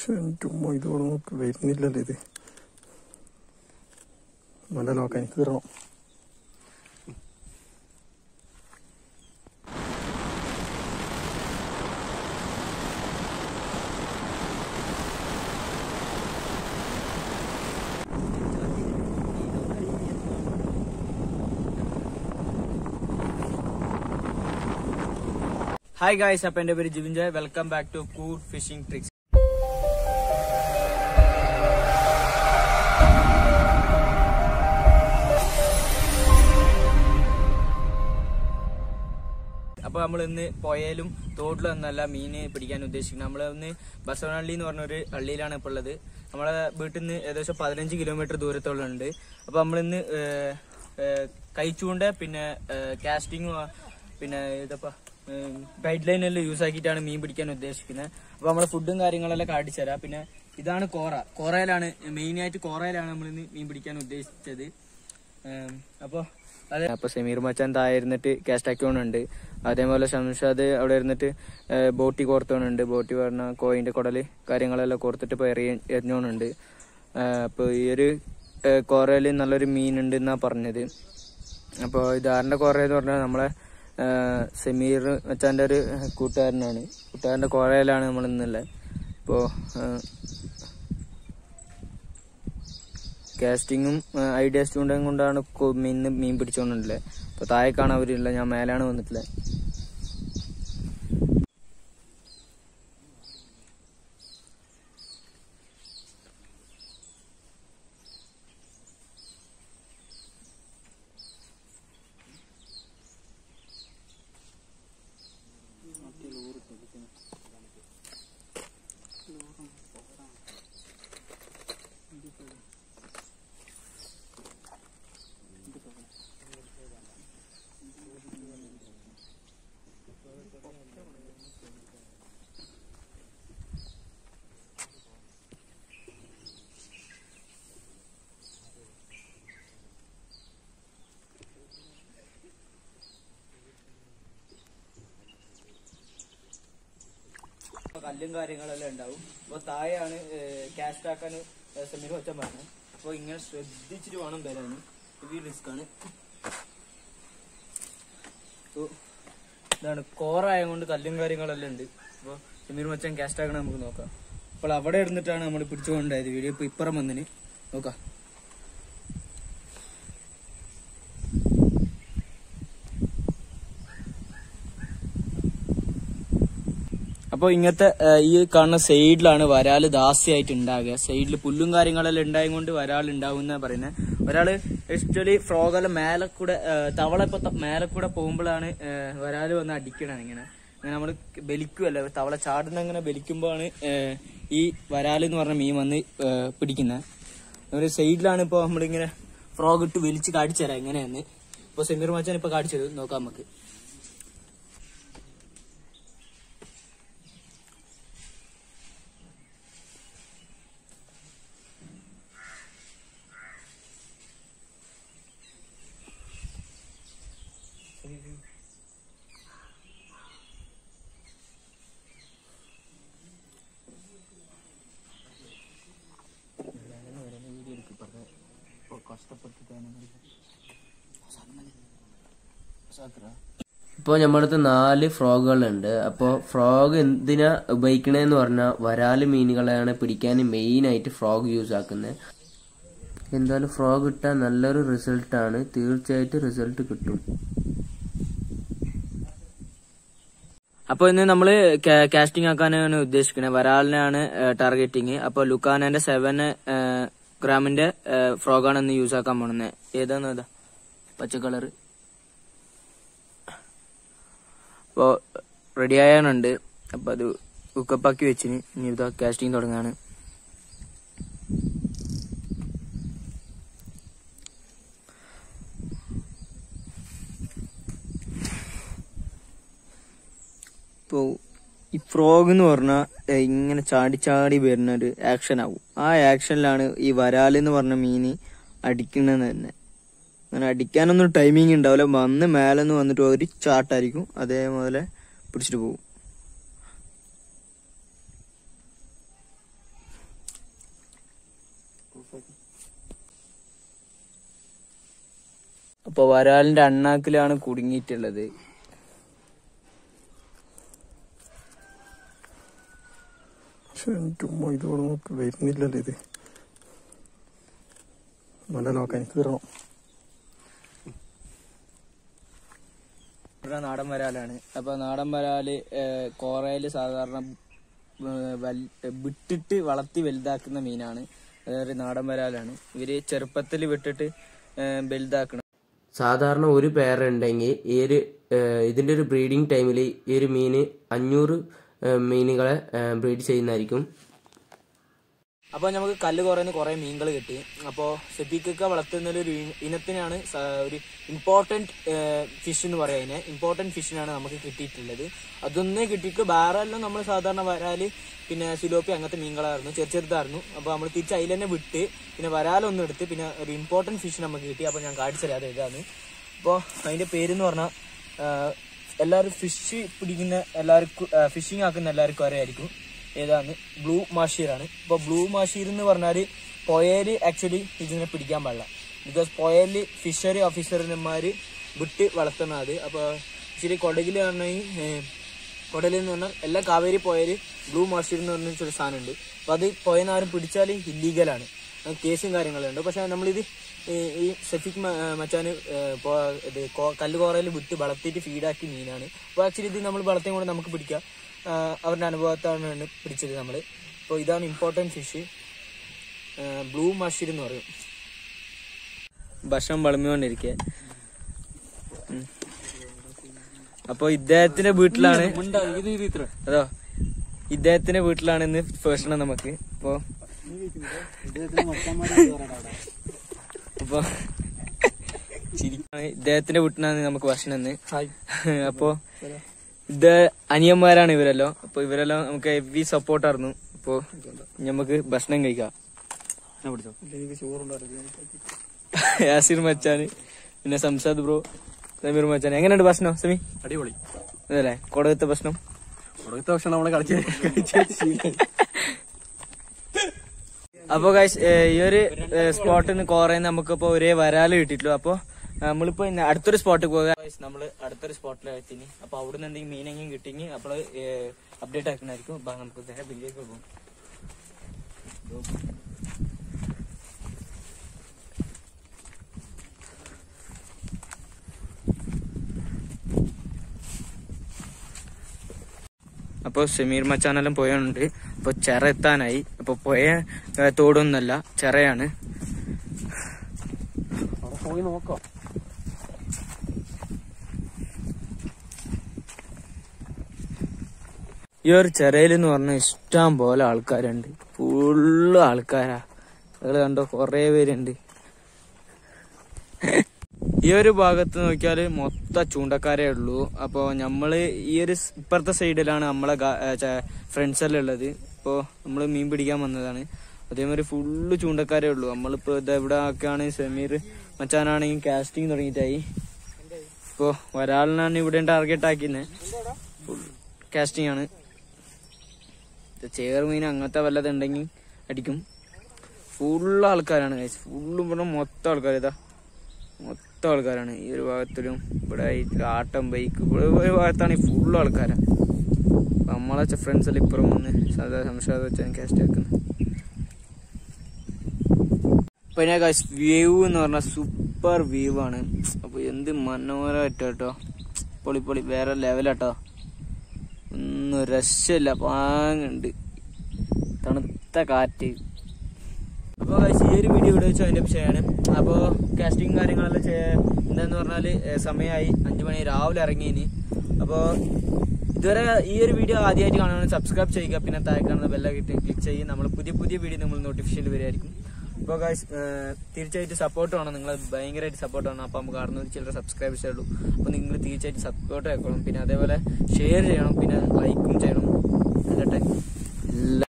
ചുമ്മാ ഇതോടെ നോക്ക് വരുന്നില്ലല്ലോ ഇത് നല്ല നോക്കാൻ കീറണം ഹായ് ഗായ്സ് അപ്പൊ എന്റെ പേര് Jivin Joy welcome back to cool fishing tricks അപ്പൊ നമ്മൾ ഇന്ന് പുഴയിലും തോട്ടിലും ഒന്നല്ല മീന് പിടിക്കാൻ ഉദ്ദേശിക്കുന്നത് നമ്മൾ ഇന്ന് ബസവനഹള്ളി എന്ന് പറഞ്ഞൊരു ഹള്ളിയിലാണ് ഇപ്പോൾ ഉള്ളത് നമ്മളെ വീട്ടിൽ നിന്ന് ഏകദേശം പതിനഞ്ച് കിലോമീറ്റർ ദൂരത്തോളം ഉണ്ട് അപ്പൊ നമ്മളിന്ന് ഏഹ്, ഏഹ്, കൈച്ചൂണ്ട പിന്നെ കാസ്റ്റിംഗ് പിന്നെ ഇതപ്പാ ഗൈഡ് ലൈൻ എല്ലാം യൂസ് ആക്കിയിട്ടാണ് മീൻ പിടിക്കാൻ ഉദ്ദേശിക്കുന്നത് അപ്പൊ നമ്മളെ ഫുഡും കാര്യങ്ങളെല്ലാം കാണിച്ചു തരാം പിന്നെ ഇതാണ് കോറ കോറയിലാണ് മെയിൻ ആയിട്ട് കോറയിലാണ് നമ്മൾ ഇന്ന് മീൻ പിടിക്കാൻ ഉദ്ദേശിച്ചത് ഏം, അപ്പൊ അതെ അപ്പൊ സമീർ മച്ചാൻ താഴെ ഇരുന്നിട്ട് കാസ്റ്റ് ആക്കിയോണുണ്ട് അതേപോലെ ഷംഷാദ് അവിടെ ഇരുന്നിട്ട് ബോട്ടി കോർത്തോണുണ്ട് ബോട്ടി പറഞ്ഞ കോയിന്റെ കുടല് കാര്യങ്ങളെല്ലാം കോർത്തിട്ട് ഇപ്പൊ എറിയ എറിഞ്ഞോണുണ്ട് അപ്പൊ ഈ ഒരു കോറയില് നല്ലൊരു മീൻ ഉണ്ട് എന്നാ പറഞ്ഞത് അപ്പോൾ ഇത് ആറിന്റെ കോറ എന്ന് പറഞ്ഞാൽ നമ്മളെ ആ, സമീർ മച്ചാന്റെ ഒരു കൂട്ടുകാരനാണ് കൂട്ടുകാരന്റെ കോറയിലാണ് നമ്മൾ ഇന്നുള്ളത് ഇപ്പോ കാസ്റ്റിങ്ങും ഐഡിയ സ്റ്റുണ്ടും കൊണ്ടാണ് കൊ- മീൻ മീൻ പിടിച്ചോണ്ടുള്ളത് അപ്പൊ താഴേക്കാണ് അവരുള്ളത് ഞാൻ മേലാണ് വന്നിട്ടുള്ളത് കല്ലും കാര്യങ്ങളെല്ലാം ഉണ്ടാവും അപ്പൊ താഴെയാണ് കാസ്റ്റ് ആക്കാൻ സമീർ വെച്ചാൽ പറഞ്ഞത് അപ്പൊ ഇങ്ങനെ ശ്രദ്ധിച്ചിട്ട് വേണം വരാൻ ഇത് റിസ്ക് ആണ് അപ്പൊ ഇതാണ് കോറായതുകൊണ്ട് കല്ലും കാര്യങ്ങളെല്ലാം ഉണ്ട് അപ്പൊ സമീർ മച്ചാൻ കാസ്റ്റ് ആക്കണ നമുക്ക് നോക്കാം അപ്പോൾ അവിടെ ഇരുന്നിട്ടാണ് നമ്മൾ പിടിച്ചുകൊണ്ടായത് വീഡിയോ ഇപ്പൊ ഇപ്പുറം വന്നിന് നോക്കാം അപ്പോൾ ഇങ്ങനത്തെ ആ, ഈ കാണുന്ന സൈഡിലാണ് വരാല് ദാസ്യമായിട്ട് ഉണ്ടാകുക സൈഡിൽ പുല്ലും കാര്യങ്ങളെല്ലാം ഉണ്ടായത് കൊണ്ട് വരാൽ ഉണ്ടാവുന്ന പറയുന്നത് ഒരാള് ആക്ച്വലി ഫ്രോഗെല്ലാം മേലെ കൂടെ ആ, തവള ഇപ്പൊ ത- മേലെ കൂടെ പോകുമ്പോഴാണ് വരാല് വന്ന് അടിക്കണം ഇങ്ങനെ ഇങ്ങനെ നമ്മൾ ബലിക്കുമല്ലോ തവള ചാടുന്ന അങ്ങനെ ബലിക്കുമ്പോഴാണ് ഈ വരാല് എന്ന് പറഞ്ഞ മീൻ വന്ന് പിടിക്കുന്നത് ഒരു സൈഡിലാണ് ഇപ്പോൾ നമ്മളിങ്ങനെ ഫ്രോഗ് ഇട്ട് വലിച്ച് കാണിച്ചു തരാം എങ്ങനെയാന്ന് ഇപ്പൊ സെമീർ മച്ചാൻ ഇപ്പൊ കാണിച്ചു തരും നോക്കാം നമുക്ക് ഇപ്പോൾ നമ്മുടെ അടുത്ത് നാല് ഫ്രോഗുകളുണ്ട് അപ്പോൾ ഫ്രോഗ് എന്തിനാ ഉപയോഗിക്കണേന്ന് പറഞ്ഞാൽ വരാല് മീനുകളെയാണ് പിടിക്കാൻ മെയിൻ ആയിട്ട് ഫ്രോഗ് യൂസ് ആക്കുന്നത് എന്തായാലും ഫ്രോഗ് ഇട്ടാൽ നല്ലൊരു റിസൾട്ടാണ് തീർച്ചയായിട്ടും റിസൾട്ട് കിട്ടും അപ്പൊ ഇന്ന് നമ്മള് കാസ്റ്റിംഗ് ആക്കാനാണ് ഉദ്ദേശിക്കുന്നത് വരാലിനാണ് ടാർഗറ്റിങ് അപ്പൊ ലുക്കാനന്റെ സെവൻ ഗ്രാമിന്റെ ഫ്രോഗാണ് ഇന്ന് യൂസ് ആക്കാൻ പോണത് ഏതാന്ന് ഏതാ പച്ച കളറ് അപ്പോ റെഡി ആയാനുണ്ട് അപ്പൊ അത് കുക്കപ്പാക്കി വെച്ചിന് ഇനി ഇതാ കാസ്റ്റിംഗ് തുടങ്ങാണ് ഇപ്പോ ഈ ഫ്രോഗ് എന്ന് പറഞ്ഞാൽ ഇങ്ങനെ ചാടി ചാടി വരുന്ന ഒരു ആക്ഷൻ ആവും ആ ആക്ഷനിലാണ് ഈ വരാൽ എന്ന് പറഞ്ഞ മീന് അടിക്കുന്നത് തന്നെ അങ്ങനെ അടിക്കാനൊന്നും ടൈമിങ് ഉണ്ടാവില്ല വന്ന് മേലെ നിന്ന് വന്നിട്ട് ഒരു ചാട്ടായിരിക്കും അതേപോലെ പിടിച്ചിട്ട് പോകും അപ്പൊ വരാലിന്റെ അണ്ണാക്കിലാണ് കുടുങ്ങിയിട്ടുള്ളത് പക്ഷെ ചുമ്മാ ഇതോടെ നോക്ക് വരുന്നില്ലല്ലോ ഇത് നല്ല നോക്കാൻ കീറണം ഇവിടെ നാടൻ വരാലാണ് അപ്പൊ നാടൻ വരാല് കോറയില് സാധാരണ ഏഹ്, വൽ- വിട്ടിട്ട് വളർത്തി വലുതാക്കുന്ന മീനാണ് അതായത് നാടൻ വരാലാണ് ഇവര് ചെറുപ്പത്തിൽ വിട്ടിട്ട് ഏഹ്, വലുതാക്കണം സാധാരണ ഒരു പെയർ ഉണ്ടെങ്കിൽ ഈ ഒരു ഏഹ്, ഇതിന്റെ ഒരു ബ്രീഡിംഗ് ടൈമിൽ ഈ ഒരു മീന് അഞ്ഞൂറ് ഏഹ്, മീനുകളെ ബ്രീഡ് ചെയ്യുന്നതായിരിക്കും അപ്പൊ നമുക്ക് കല്ല് കുറയുന്ന കുറെ മീനുകൾ കിട്ടി അപ്പോ സെപ്പിക്കൊക്കെ വളർത്തുന്ന ഒരു ഇ- ഇനത്തിനാണ് സ- ഒരു ഇമ്പോർട്ടന്റ് ഫിഷ് എന്ന് പറയാം അതിനെ ഇമ്പോർട്ടന്റ് ഫിഷിനാണ് നമുക്ക് കിട്ടിയിട്ടുള്ളത് അതൊന്നേ കിട്ടിയിട്ട് വേറെ എല്ലാം നമ്മൾ സാധാരണ വരാല് പിന്നെ സിലോപ്പി അങ്ങനത്തെ മീനുകളായിരുന്നു ചെറു ചെറുതായിരുന്നു അപ്പൊ നമ്മൾ തിരിച്ച് അതിൽ തന്നെ വിട്ട് പിന്നെ വരാലൊന്നും എടുത്ത് പിന്നെ ഒരു ഇമ്പോർട്ടന്റ് ഫിഷ് നമുക്ക് കിട്ടി അപ്പൊ ഞാൻ കാണിച്ചു തരാം അത് ഇതാണ് അപ്പോൾ അതിന്റെ പേരെന്ന് പറഞ്ഞാൽ എല്ലാവരും ഫിഷ് പിടിക്കുന്ന എല്ലാവർക്കും ഫിഷിംഗ് ആക്കുന്ന എല്ലാവർക്കും അറിയായിരിക്കും ഏതാണ് ബ്ലൂ മാഷീറാണ് ഇപ്പോൾ ബ്ലൂ മാഷീർ എന്ന് പറഞ്ഞാൽ പൊയല് ആക്ച്വലി ഇതിനെ പിടിക്കാൻ പാടില്ല ബിക്കോസ് പൊയല് ഫിഷറി ഓഫീസർമാർ വിട്ട് വളർത്തുന്നത് അപ്പോൾ ഇച്ചിരി കൊടകിൽ പറഞ്ഞാൽ കൊടലിൽ എന്ന് പറഞ്ഞാൽ എല്ലാ കാവേരി പോയാല് ബ്ലൂ മാഷീർ എന്ന് പറഞ്ഞ ഒരു സാധനമുണ്ട് അപ്പോൾ അത് പോയെന്ന് ആരും പിടിച്ചാൽ ഇല്ലീഗലാണ് അത് കേസും കാര്യങ്ങളുണ്ട് പക്ഷെ നമ്മളിത് ഈ ഈ സെഫിക് മ- മച്ചാന് ഏഹ് പോ- ഇത് കോ- കല്ല് കോറയിൽ വിട്ട് വളർത്തിയിട്ട് ഫീഡാക്കി മീനാണ് അപ്പോൾ ആക്ച്വലി ഇത് നമ്മൾ വളർത്തിയും കൂടെ നമുക്ക് പിടിക്കാം ആഹ് അവരുടെ അനുഭവത്താണ് പിടിച്ചത് നമ്മൾ അപ്പോൾ ഇതാണ് ഇമ്പോർട്ടൻറ്റ് ഫിഷ് ബ്ലൂ മഷീർ എന്ന് പറയും ഭക്ഷണം വളമിക്കൊണ്ടിരിക്കുക അപ്പൊ ഇദ്ദേഹത്തിന്റെ വീട്ടിലാണ് അതോ ഇദ്ദേഹത്തിന്റെ വീട്ടിലാണ് ഇന്ന് ഭക്ഷണം നമുക്ക് അപ്പൊ അപ്പൊ ചിരിക്കാണ് ഇദ്ദേഹത്തിന്റെ വീട്ടിലാണ് നമുക്ക് ഭക്ഷണം ഇന്ന് അപ്പൊ ഇത് അനിയന്മാരാണ് ഇവരെല്ലോ അപ്പൊ ഇവരെല്ലാം നമുക്ക് ഹെവി സപ്പോർട്ടായിരുന്നു അപ്പൊ നമുക്ക് ഭക്ഷണം കഴിക്കാം യാസിർ മച്ചാന് പിന്നെ സംസാദ് ബ്രോ സമീർ മച്ചാൻ എങ്ങനെയുണ്ട് ഭക്ഷണം സമി അടിപൊളി അതല്ലേ കൊടകത്തെ ഭക്ഷണം ഒടുക്കത്തെ ഭക്ഷണം നമ്മളെ കളിച്ച് അപ്പൊ ഗൈസ് ഈ ഒരു സ്പോട്ടിൽ നിന്ന് കോറയിൽ നമുക്കിപ്പോ ഒരേ വരാല് കിട്ടിയിട്ടുള്ളൂ അപ്പൊ നമ്മളിപ്പോ ഇന്ന് അടുത്തൊരു സ്പോട്ടിൽ പോകാം ഗൈസ് നമ്മള് അടുത്തൊരു സ്പോട്ടിൽ എത്തിന് അപ്പൊ അവിടുന്ന് എന്തെങ്കിലും മീനെങ്കിലും കിട്ടിങ്ങി അപ്പോൾ അപ്ഡേറ്റ് ആക്കുന്നതായിരിക്കും അപ്പൊ നമുക്ക് നേരെ ബില്ലേക്ക് പോകും അപ്പോൾ സമീർ മച്ചാനെല്ലാം പോയുണ്ട് അപ്പോൾ ചിറ എത്താനായി അപ്പോൾ പോയ ഏ, തോടൊന്നല്ല ചിറയാണ് പോയി നോക്കാം ഈ ഒരു ചിറയിൽ എന്ന് പറഞ്ഞാൽ ഇഷ്ടം പോലെ ആൾക്കാരുണ്ട് ഫുള്ള് ആൾക്കാരാ നിങ്ങൾ കണ്ടോ കുറേ പേരുണ്ട് ഈ ഒരു ഭാഗത്ത് നോക്കിയാല് മൊത്തം ചൂണ്ടക്കാരേ ഉള്ളൂ അപ്പോൾ നമ്മള് ഈ ഒരു സ് ഇപ്പുറത്തെ സൈഡിലാണ് നമ്മളെ ഫ്രണ്ട്സ് എല്ലാം ഉള്ളത് ഇപ്പോൾ നമ്മൾ മീൻ പിടിക്കാൻ വന്നതാണ് അതേമാതിരി ഫുള്ള് ചൂണ്ടക്കാരേ ഉള്ളൂ നമ്മളിപ്പോ ഇത് എവിടെ ഒക്കെയാണ് സമീർ മച്ചാനാണെങ്കിൽ കാസ്റ്റിംഗ് തുടങ്ങിയിട്ടായി ഇപ്പോ ഒരാളിനാണ് ഇവിടെ ടാർഗറ്റ് ആക്കിയത് ഫുൾ കാസ്റ്റിംഗ് ആണ് ചേർ മീൻ അങ്ങനത്തെ വല്ലതുണ്ടെങ്കിൽ അടിക്കും ഫുള്ള് ആൾക്കാരാണ് ഫുള്ളും പറഞ്ഞ മൊത്തം ആൾക്കാർ ഇതാ മൊത്തം ആൾക്കാരാണ് ഈ ഒരു ഭാഗത്തിലും ഇവിടെ ആയിട്ട് ആട്ടം ബൈക്ക് ഇവിടെ ഒരു ഭാഗത്താണ് ഫുള്ള് ആൾക്കാരാണ് അപ്പൊ നമ്മളെ ഫ്രണ്ട്സ് എല്ലാം ഇപ്പുറം വന്ന് സാധാ സംശയം വെച്ചാണ് കാസ്റ്റ് ആക്കുന്നത് പിന്നെ വ്യൂ എന്ന് പറഞ്ഞാൽ സൂപ്പർ വ്യൂ ആണ് അപ്പൊ എന്ത് മനോഹരമായിട്ട് കേട്ടോ പൊളി പൊളി വേറെ ലെവലാട്ടോ ഒന്നും രക്ഷയില്ല പാങ്ങുണ്ട് തണുത്ത കാറ്റ് അപ്പോൾ ഈ ഒരു വീഡിയോ ഇവിടെ വെച്ച് അതിൻ്റെ ചെയ്യാണ് അപ്പോൾ കാസ്റ്റിംഗ് കാര്യങ്ങളെല്ലാം ചെയ്യ- എന്താന്ന് പറഞ്ഞാൽ സമയമായി അഞ്ചു മണി രാവിലെ ഇറങ്ങിയിന് അപ്പോൾ ഇതുവരെ ഈ ഒരു വീഡിയോ ആദ്യമായിട്ട് കാണുകയാണെങ്കിൽ സബ്സ്ക്രൈബ് ചെയ്യുക പിന്നെ താഴെ കാണുന്ന ബെല്ല കിട്ടി ക്ലിക്ക് ചെയ്യുക നമ്മൾ പുതിയ പുതിയ വീഡിയോ നമ്മൾ നോട്ടിഫിക്കേഷൻ വരുമായിരിക്കും അപ്പോൾ ഗൈസ് തീർച്ചയായിട്ടും സപ്പോർട്ട് വേണം നിങ്ങൾ ഭയങ്കരമായിട്ട് സപ്പോർട്ട് വേണം അപ്പോൾ നമുക്ക് അറുന്നൂറ് ചില്ലറ സബ്സ്ക്രൈബേഴ്സേ ഉള്ളൂ അപ്പോൾ നിങ്ങൾ തീർച്ചയായിട്ടും സപ്പോർട്ട് ആക്കണം പിന്നെ അതേപോലെ ഷെയർ ചെയ്യണം പിന്നെ ലൈക്കും ചെയ്യണം എന്നിട്ട് എല്ലാ